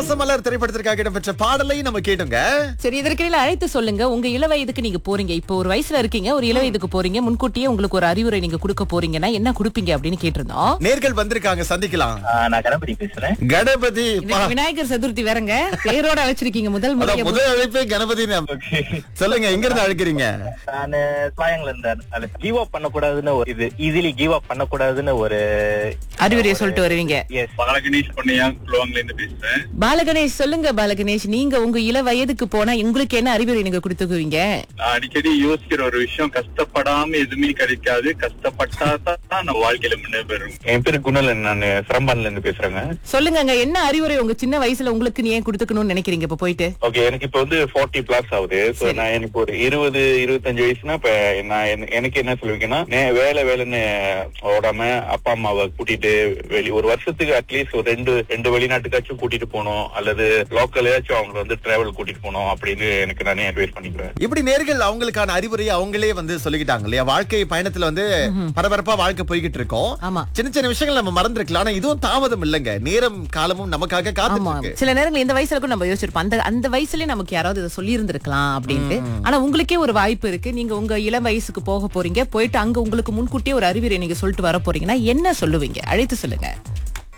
பாசமலர் திரைப்படத்திற்காக இடம்பெற்ற பாடலை நம்ம கேட்டோங்க சரி இதற்கிடையில அழைத்து சொல்லுங்க உங்க இள வயதுக்கு நீங்க போறீங்க இப்போ ஒரு வயசுல இருக்கீங்க ஒரு இள வயதுக்கு போறீங்க முன்கூட்டியே உங்களுக்கு ஒரு அறிவுரை நீங்க கொடுக்க போறீங்கன்னா என்ன கொடுப்பீங்க அப்படின்னு கேட்டிருந்தோம் நேர்கள் வந்திருக்காங்க சந்திக்கலாம் ஆ, நான் கணபதி பேசுறேன் கணபதி இன்னைக்கு விநாயகர் சதுர்த்தி வேறங்க பேரோட அழைச்சிருக்கீங்க முதல் அதான் முறையா முதல் அழைப்பே கணபதி சொல்லுங்க எங்க இருந்து அழைக்கிறீங்க நான் ஸ்லாயங்ல இருந்தேன் கிவ் அப் பண்ணக்கூடாதுன்னு ஒரு இது ஈஸிலி கிவ் அப் பண்ணக்கூடாதுன்னு ஒரு அறிவுரையை சொல்லிட்டு வருவீங்க எஸ் பாலகணேஷ் பொன்னையா குழுவாங்கல இருந்து பேசுறேன் பாலகணேஷ் சொல்லுங்க பாலகணேஷ் நீங்க உங்க இள வயதுக்கு போனா உங்களுக்கு என்ன அறிவுரை நீங்க கொடுத்துக்குவீங்க நான் அடிக்கடி யோசிக்கிற ஒரு விஷயம் கஷ்டப்படாம எதுவுமே கிடைக்காது கஷ்டப்பட்டா தான் நம்ம வாழ்க்கையில முன்னேறும் என் பேரு குணலன் நான் சிரம்பான்ல இருந்து பேசுறேங்க சொல்லுங்க என்ன அறிவுரை உங்க சின்ன வயசுல உங்களுக்கு நீ ஏன் கொடுத்துக்கணும்னு நினைக்கிறீங்க இப்ப போயிட்டு ஓகே எனக்கு இப்ப வந்து ஃபார்ட்டி பிளஸ் ஆகுது சோ சரி. நான் எனக்கு ஒரு இருபது இருபத்தஞ்சு வயசுனா இப்ப நான் என்ன- எனக்கு என்ன சொல்லுவீங்கன்னா நே- வேலை வேலைன்னு ஓடாம அப்பா அம்மாவை கூட்டிட்டு வெளி ஒரு வருஷத்துக்கு அட்லீஸ்ட் ஒரு ரெண்டு ரெண்டு வெளிநாட்டுக்காச்சும் கூட்டிட்டு போகணும் அல்லது லோக்கலையாச்சும் அவங்க வந்து டிராவல் கூட்டிட்டு போகணும் அப்படின்னு எனக்கு நானே அட்வைஸ் பண்ணிக்கிறேன் இப்படி நேர்கள் அவங்களுக்கான அறிவுரையை அவங்களே வந்து சொல்லிக்கிட்டாங்க இல்லையா வாழ்க்கை பயணத்துல வந்து பரபரப்பா வாழ்க்கை போய்கிட்டு இருக்கோம் ஆமா சின்ன சின்ன விஷயங்கள் நம்ம மறந்துருக்கலாம் ஆனா இதுவும் தாமதம் இல்லைங்க நேரம் காலமும் நமக்காக காத்துட்டு ஆமா இருக்கு சில நேரங்கள் இந்த வயசுல கூட நம்ம யோசிச்சிருப்போம் அந்த அந்த வயசுலயே நமக்கு யாராவது இதை சொல்லி இருந்திருக்கலாம் அப்படின்ட்டு ஆனா உங்களுக்கே ஒரு வாய்ப்பு இருக்கு நீங்க உங்க இளம் வயசுக்கு போக போறீங்க போயிட்டு அங்க உங்களுக்கு முன்கூட்டியே ஒரு அறிவுரை நீங்க சொல்லிட்டு வர போறீங்கன்னா என்ன சொல்லுவீங்க அழைத்து சொல்லுங்க